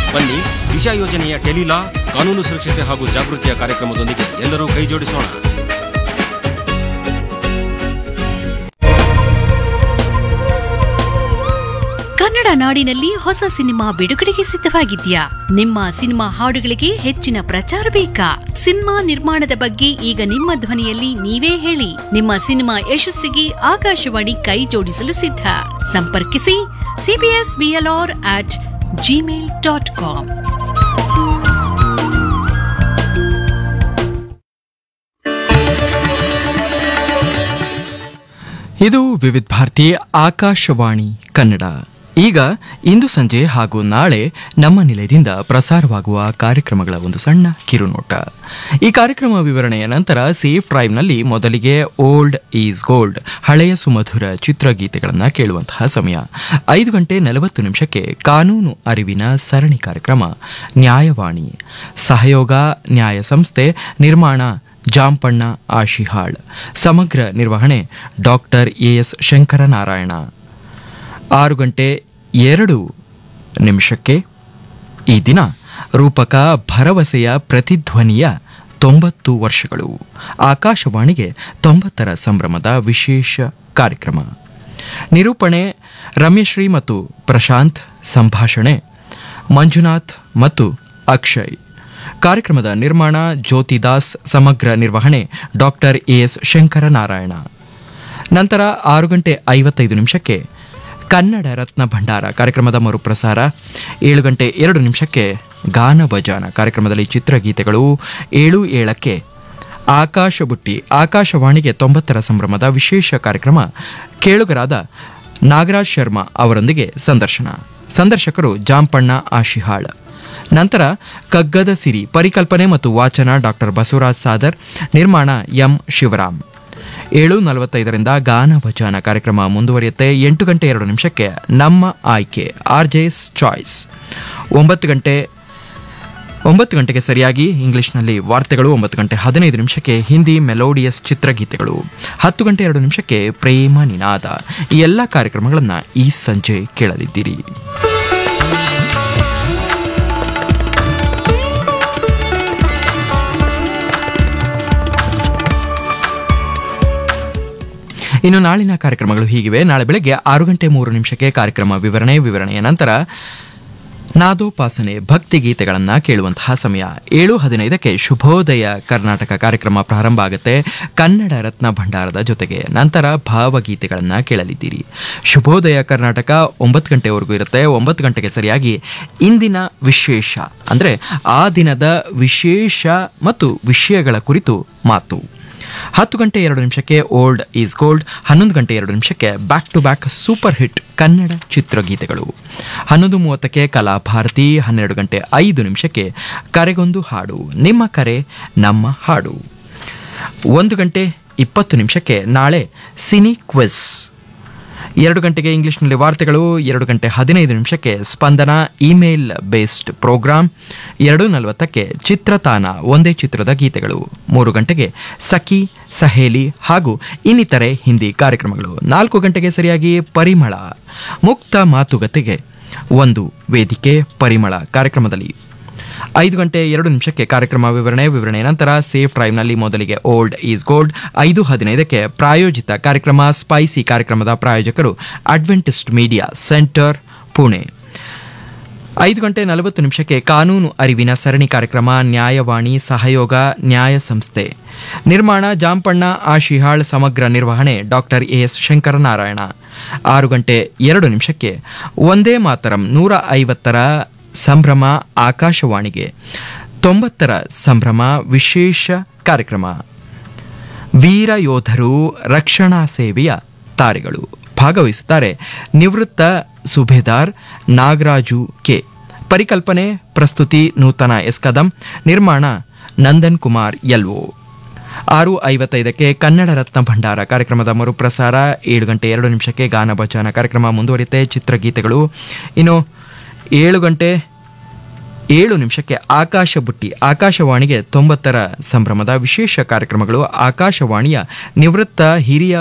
ಬನ್ನಿ ದಿಶಾ ಯೋಜನೆಯ ಟೆಲಿಲಾ ಕಾನೂನು ಸುರಕ್ಷತೆ ಹಾಗೂ ಜಾಗೃತಿಯ ಕಾರ್ಯಕ್ರಮದೊಂದಿಗೆ ಎಲ್ಲರೂ ಕೈ ಜೋಡಿಸೋಣ ಕನ್ನಡ ನಾಡಿನಲ್ಲಿ ಹೊಸ ಸಿನಿಮಾ ಬಿಡುಗಡೆಗೆ ಸಿದ್ಧವಾಗಿದ್ಯಾ ನಿಮ್ಮ ಸಿನಿಮಾ ಹಾಡುಗಳಿಗೆ ಹೆಚ್ಚಿನ ಪ್ರಚಾರ ಬೇಕಾ ಸಿನಿಮಾ ನಿರ್ಮಾಣದ ಬಗ್ಗೆ ಈಗ ನಿಮ್ಮ ಧ್ವನಿಯಲ್ಲಿ ನೀವೇ ಹೇಳಿ ನಿಮ್ಮ ಸಿನಿಮಾ ಯಶಸ್ಸಿಗೆ ಆಕಾಶವಾಣಿ ಕೈ ಜೋಡಿಸಲು ಸಿದ್ಧ ಸಂಪರ್ಕಿಸಿ CBS BLR at Gmail dot com ಇದು ವಿವಿಧ ಭಾರತಿ ಆಕಾಶವಾಣಿ ಕನ್ನಡ ಈಗ ಇಂದು ಸಂಜೆ ಹಾಗೂ ನಾಳೆ ನಮ್ಮ ನಿಲಯದಿಂದ ಪ್ರಸಾರವಾಗುವ ಕಾರ್ಯಕ್ರಮಗಳ ಒಂದು ಸಣ್ಣ ಕಿರುನೋಟ ಈ ಕಾರ್ಯಕ್ರಮ ವಿವರಣೆಯ ನಂತರ ಸೇಫ್ ಡ್ರೈವ್ನಲ್ಲಿ ಮೊದಲಿಗೆ ಓಲ್ಡ್ ಈಸ್ ಗೋಲ್ಡ್ ಹಳೆಯ ಸುಮಧುರ ಚಿತ್ರಗೀತೆಗಳನ್ನು ಕೇಳುವಂತಹ ಸಮಯ ಐದು ಗಂಟೆ ನಲವತ್ತು ನಿಮಿಷಕ್ಕೆ ಕಾನೂನು ಅರಿವಿನ ಸರಣಿ ಕಾರ್ಯಕ್ರಮ ನ್ಯಾಯವಾಣಿ ಸಹಯೋಗ ನ್ಯಾಯ ಸಂಸ್ಥೆ ನಿರ್ಮಾಣ ಜಾಂಪಣ್ಣ ಆಶಿಹಾಳ್ ಸಮಗ್ರ ನಿರ್ವಹಣೆ ಡಾಕ್ಟರ್ ಎಎಸ್ ಶಂಕರನಾರಾಯಣ ಆರು ಗಂಟೆ ಎರಡು ನಿಮಿಷಕ್ಕೆ ಈ ದಿನ ರೂಪಕ ಭರವಸೆಯ ಪ್ರತಿಧ್ವನಿಯ ತೊಂಬತ್ತು ವರ್ಷಗಳು ಆಕಾಶವಾಣಿಗೆ ತೊಂಬತ್ತರ ಸಂಭ್ರಮದ ವಿಶೇಷ ಕಾರ್ಯಕ್ರಮ ನಿರೂಪಣೆ ರಮ್ಯಶ್ರೀ ಮತ್ತು ಪ್ರಶಾಂತ್ ಸಂಭಾಷಣೆ ಮಂಜುನಾಥ್ ಮತ್ತು ಅಕ್ಷಯ್ ಕಾರ್ಯಕ್ರಮದ ನಿರ್ಮಾಣ ಜ್ಯೋತಿದಾಸ್ ಸಮಗ್ರ ನಿರ್ವಹಣೆ ಡಾಕ್ಟರ್ ಎಎಸ್ ಶಂಕರನಾರಾಯಣ ನಂತರ ಆರು ಗಂಟೆ ಐವತ್ತೈದು ನಿಮಿಷಕ್ಕೆ ಕನ್ನಡ ರತ್ನ ಭಂಡಾರ ಕಾರ್ಯಕ್ರಮದ ಮರುಪ್ರಸಾರ ಏಳು ಗಂಟೆ ಎರಡು ನಿಮಿಷಕ್ಕೆ ಗಾನ ಭಜಾನ ಕಾರ್ಯಕ್ರಮದಲ್ಲಿ ಚಿತ್ರಗೀತೆಗಳು ಏಳು ಏಳಕ್ಕೆ ಆಕಾಶ ಬುಟ್ಟಿ ಆಕಾಶವಾಣಿಗೆ ತೊಂಬತ್ತರ ಸಂಭ್ರಮದ ವಿಶೇಷ ಕಾರ್ಯಕ್ರಮ ಕೇಳುಗರಾದ ನಾಗರಾಜ್ ಶರ್ಮಾ ಅವರೊಂದಿಗೆ ಸಂದರ್ಶನ ಸಂದರ್ಶಕರು ಜಾಂಪಣ್ಣ ಆಶಿಹಾಳ್ ನಂತರ ಕಗ್ಗದ ಸಿರಿ ಪರಿಕಲ್ಪನೆ ಮತ್ತು ವಾಚನ ಡಾಕ್ಟರ್ ಬಸವರಾಜ್ ಸಾದರ್ ನಿರ್ಮಾಣ ಎಂ ಶಿವರಾಮ್ ಏಳು ನಲವತ್ತೈದರಿಂದ ಗಾನ ಭಜಾನ ಕಾರ್ಯಕ್ರಮ ಮುಂದುವರಿಯುತ್ತೆ ಎಂಟು ಗಂಟೆ ಎರಡು ನಿಮಿಷಕ್ಕೆ ನಮ್ಮ ಆಯ್ಕೆ ಆರ್ ಜೆಸ್ ಚಾಯ್ಸ್ ಒಂಬತ್ತು ಗಂಟೆ ಒಂಬತ್ತು ಗಂಟೆಗೆ ಸರಿಯಾಗಿ ಇಂಗ್ಲಿಷ್ನಲ್ಲಿ ವಾರ್ತೆಗಳು ಒಂಬತ್ತು ಗಂಟೆ ಹದಿನೈದು ನಿಮಿಷಕ್ಕೆ ಹಿಂದಿ ಮೆಲೋಡಿಯಸ್ ಚಿತ್ರಗೀತೆಗಳು ಹತ್ತು ಗಂಟೆ ಎರಡು ನಿಮಿಷಕ್ಕೆ ಪ್ರೇಮ ನಿನಾದ ಈ ಎಲ್ಲ ಕಾರ್ಯಕ್ರಮಗಳನ್ನು ಈ ಸಂಜೆ ಕೇಳಲಿದ್ದೀರಿ ಇನ್ನು ನಾಳಿನ ಕಾರ್ಯಕ್ರಮಗಳು ಹೀಗಿವೆ ನಾಳೆ ಬೆಳಗ್ಗೆ ಆರು ಗಂಟೆ ಮೂರು ನಿಮಿಷಕ್ಕೆ ಕಾರ್ಯಕ್ರಮ ವಿವರಣೆ ವಿವರಣೆಯ ನಂತರ ನಾದೋಪಾಸನೆ ಭಕ್ತಿ ಗೀತೆಗಳನ್ನು ಕೇಳುವಂತಹ ಸಮಯ ಏಳು ಹದಿನೈದಕ್ಕೆ ಶುಭೋದಯ ಕರ್ನಾಟಕ ಕಾರ್ಯಕ್ರಮ ಪ್ರಾರಂಭ ಆಗುತ್ತೆ ಕನ್ನಡ ರತ್ನ ಭಂಡಾರದ ಜೊತೆಗೆ ನಂತರ ಭಾವಗೀತೆಗಳನ್ನು ಕೇಳಲಿದ್ದೀರಿ ಶುಭೋದಯ ಕರ್ನಾಟಕ ಒಂಬತ್ತು ಗಂಟೆವರೆಗೂ ಇರುತ್ತೆ ಒಂಬತ್ತು ಗಂಟೆಗೆ ಸರಿಯಾಗಿ ಇಂದಿನ ವಿಶೇಷ ಅಂದರೆ ಆ ದಿನದ ವಿಶೇಷ ಮತ್ತು ವಿಷಯಗಳ ಕುರಿತು ಮಾತು ಹತ್ತು ಗಂಟೆ ಎರಡು ನಿಮಿಷಕ್ಕೆ ಓಲ್ಡ್ ಈಸ್ ಗೋಲ್ಡ್ ಹನ್ನೊಂದು ಗಂಟೆ ಎರಡು ನಿಮಿಷಕ್ಕೆ back to back super hit Kannada ಚಿತ್ರಗೀತೆಗಳು ಹನ್ನೊಂದು ಮೂವತ್ತಕ್ಕೆ ಕಲಾಭಾರತಿ ಹನ್ನೆರಡು ಗಂಟೆ ಐದು ನಿಮಿಷಕ್ಕೆ ಕರೆಗೊಂದು ಹಾಡು ನಿಮ್ಮ ಕರೆ ನಮ್ಮ ಹಾಡು ಒಂದು ಗಂಟೆ ಇಪ್ಪತ್ತು ನಿಮಿಷಕ್ಕೆ ನಾಳೆ ಸಿನಿ ಕ್ವಿಸ್ ಎರಡು ಗಂಟೆಗೆ ಇಂಗ್ಲಿಷ್ನಲ್ಲಿ ವಾರ್ತೆಗಳು ಎರಡು ಗಂಟೆ ಹದಿನೈದು ನಿಮಿಷಕ್ಕೆ ಸ್ಪಂದನ ಇಮೇಲ್ ಬೇಸ್ಡ್ ಪ್ರೋಗ್ರಾಂ ಎರಡು ನಲವತ್ತಕ್ಕೆ ಚಿತ್ರತಾನ ಒಂದೇ ಚಿತ್ರದ ಗೀತೆಗಳು ಮೂರು ಗಂಟೆಗೆ ಸಖಿ ಸಹೇಲಿ ಹಾಗೂ ಇನ್ನಿತರೆ ಹಿಂದಿ ಕಾರ್ಯಕ್ರಮಗಳು ನಾಲ್ಕು ಗಂಟೆಗೆ ಸರಿಯಾಗಿ ಪರಿಮಳ ಮುಕ್ತ ಮಾತುಕತೆಗೆ ಒಂದು ವೇದಿಕೆ ಪರಿಮಳ ಕಾರ್ಯಕ್ರಮದಲ್ಲಿ ಐದು ಗಂಟೆ ಎರಡು ನಿಮಿಷಕ್ಕೆ ಕಾರ್ಯಕ್ರಮ ವಿವರಣೆ ವಿವರಣೆ ನಂತರ ಸೇಫ್ ಡ್ರೈವ್ನಲ್ಲಿ ಮೊದಲಿಗೆ ಓಲ್ಡ್ ಈಸ್ ಗೋಲ್ಡ್ ಐದು ಹದಿನೈದಕ್ಕೆ ಪ್ರಾಯೋಜಿತ ಕಾರ್ಯಕ್ರಮ ಸ್ಪೈಸಿ ಕಾರ್ಯಕ್ರಮದ ಪ್ರಾಯೋಜಕರು ಅಡ್ವೆಂಟಿಸ್ಟ್ ಮೀಡಿಯಾ ಸೆಂಟರ್ ಪುಣೆ ಐದು ಗಂಟೆ ನಲವತ್ತು ನಿಮಿಷಕ್ಕೆ ಕಾನೂನು ಅರಿವಿನ ಸರಣಿ ಕಾರ್ಯಕ್ರಮ ನ್ಯಾಯವಾಣಿ ಸಹಯೋಗ ನ್ಯಾಯ ಸಂಸ್ಥೆ ನಿರ್ಮಾಣ ಜಾಂಪಣ್ಣ ಆಶಿಹಾಳ್ ಸಮಗ್ರ ನಿರ್ವಹಣೆ ಡಾಕ್ಟರ್ ಎಎಸ್ ಶಂಕರನಾರಾಯಣ ಆರು ಗಂಟೆ ಎರಡು ನಿಮಿಷಕ್ಕೆ ಒಂದೇ ಮಾತರಂ ನೂರ ಐವತ್ತರ ಸಂಭ್ರಮ ಆಕಾಶವಾಣಿಗೆ ತೊಂಬತ್ತರ ಸಂಭ್ರಮ ವಿಶೇಷ ಕಾರ್ಯಕ್ರಮ ವೀರ ಯೋಧರು ರಕ್ಷಣಾ ಸೇವೆಯ ತಾರೆಗಳು ಭಾಗವಹಿಸುತ್ತಾರೆ ನಿವೃತ್ತ ಸುಬೇದಾರ್ ನಾಗರಾಜು ಕೆ ಪರಿಕಲ್ಪನೆ ಪ್ರಸ್ತುತಿ ನೂತನ ಎಸ್ ಕದಂ ನಿರ್ಮಾಣ ನಂದನ್ ಕುಮಾರ್ ಎಲ್ಒ ಆರು ಐವತ್ತೈದಕ್ಕೆ ಕನ್ನಡ ರತ್ನ ಭಂಡಾರ ಕಾರ್ಯಕ್ರಮದ ಮರುಪ್ರಸಾರ ಏಳು ಗಂಟೆ ಎರಡು ನಿಮಿಷಕ್ಕೆ ಗಾನ ಭಜನ ಕಾರ್ಯಕ್ರಮ ಮುಂದುವರಿಯುತ್ತೆ ಚಿತ್ರಗೀತೆಗಳು ಇನ್ನು ಏಳು ಗಂಟೆ ಏಳು ನಿಮಿಷಕ್ಕೆ ಆಕಾಶ ಬುಟ್ಟಿ ಆಕಾಶವಾಣಿಗೆ ತೊಂಬತ್ತರ ಸಂಭ್ರಮದ ವಿಶೇಷ ಕಾರ್ಯಕ್ರಮಗಳು ಆಕಾಶವಾಣಿಯ ನಿವೃತ್ತ ಹಿರಿಯ